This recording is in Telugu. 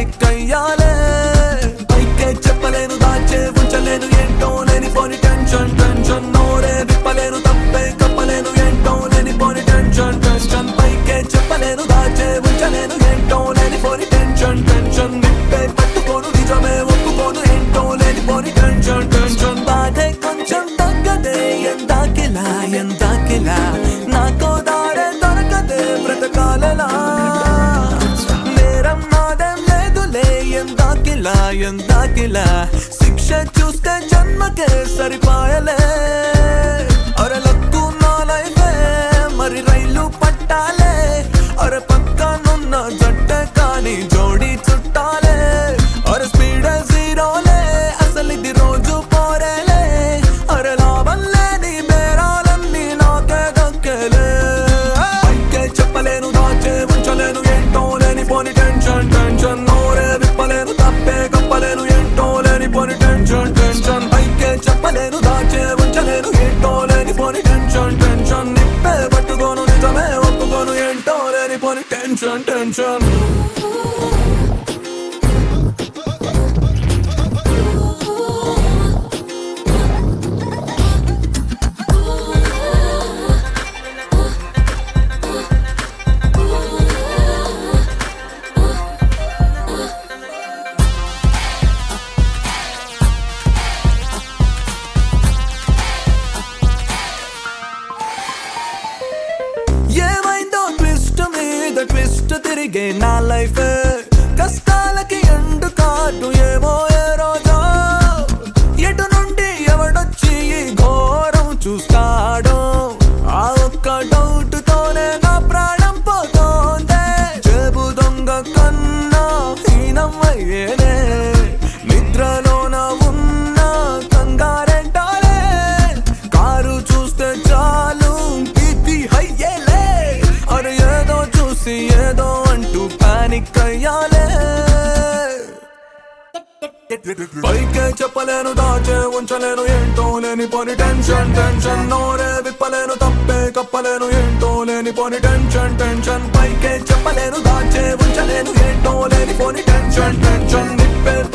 పానిక్ అయ్యాలే పైకే చెప్పలేను దాచే ఉంచలేను ఏంటో లేని పోని టెన్షన్ టెన్షన్ నోరే విప్పలేను తప్పే కప్పలేను ఏంటో లేని పోని టెన్షన్ టెన్షన్ పైకే చెప్పలేను దాచే ఉంచలేను ఏంటో లేని పోని టెన్షన్ టెన్షన్ నిప్పే పట్టుకోను నిజమే ఒప్పుకోను ఏంటో లేని పోని టెన్షన్ టెన్షన్ బాధే కొంచెం తగ్గదే ఎందాకిలా ఎందాకిలా నాకో దారే దొరకదే బ్రతకాలలా నేరం నాదేం లేదులే ఎందాకిలా ఎందాకిలా శిక్ష చూస్తే జన్మకే సరిపాయలే అరలక్కు నా లైఫే మరి రైలు పట్టాలే అర పక్కనున్న జట్ట కానీ జోడి చుట్టాలే అర స్పీడ్ జీరోలే అసలు ఇది రోజు పోరేలే అర లాభం లేని బేరాలన్నీ నాకే దక్కేలే పైకే చెప్పలేను దాచే ఉంచలేను ఏంటో లేని పోని టెన్షన్ టెన్షన్ నోరే విప్పలేను తప్పే కప్పలేను ఏంటో లేని పోని టెన్షన్ టెన్షన్ పైకే చెప్పలేను దాచే ఉంచలేను ఏంటో లేని పోని టెన్షన్ టెన్షన్ నిప్పే పట్టుకోను నిజమే ఒప్పుకోను ఏంటో లేని పోని టెన్షన్ టెన్షన్ ఏమైందో ట్విస్ట్ మీద ట్విస్ట్ తిరిగే నా లైఫ్ కష్టాలకి ఎండు కాటు ఏమో ఏ రోజో ఎటు నుండి ఎవడొచ్చి ఈ ఘోరం చూస్తాడో ఆ ఒక్క డౌట్ తోనే నా ప్రాణం పోతోందే జేబు దొంగ కన్నా హీనమయ్యేనే నిద్రలోన ఉన్న కంగారెంటాలే కారు చూస్తే చాలు ఇది హయ్యేలే అరే ఏదో చూసి ఏదో అంటూ పానిక్ అయ్యాలే పైకే చెప్పలేను దాచే ఉంచలేను ఏంటో లేని పోని టెన్షన్ టెన్షన్ నోరే విప్పలేను తప్పే కప్పలేను ఏంటో లేని పోని టెన్షన్ టెన్షన్ పైకే చెప్పలేను దాచే ఉంచలేను ఏంటో లేని పోని టెన్షన్ టెన్షన్ నిప్పే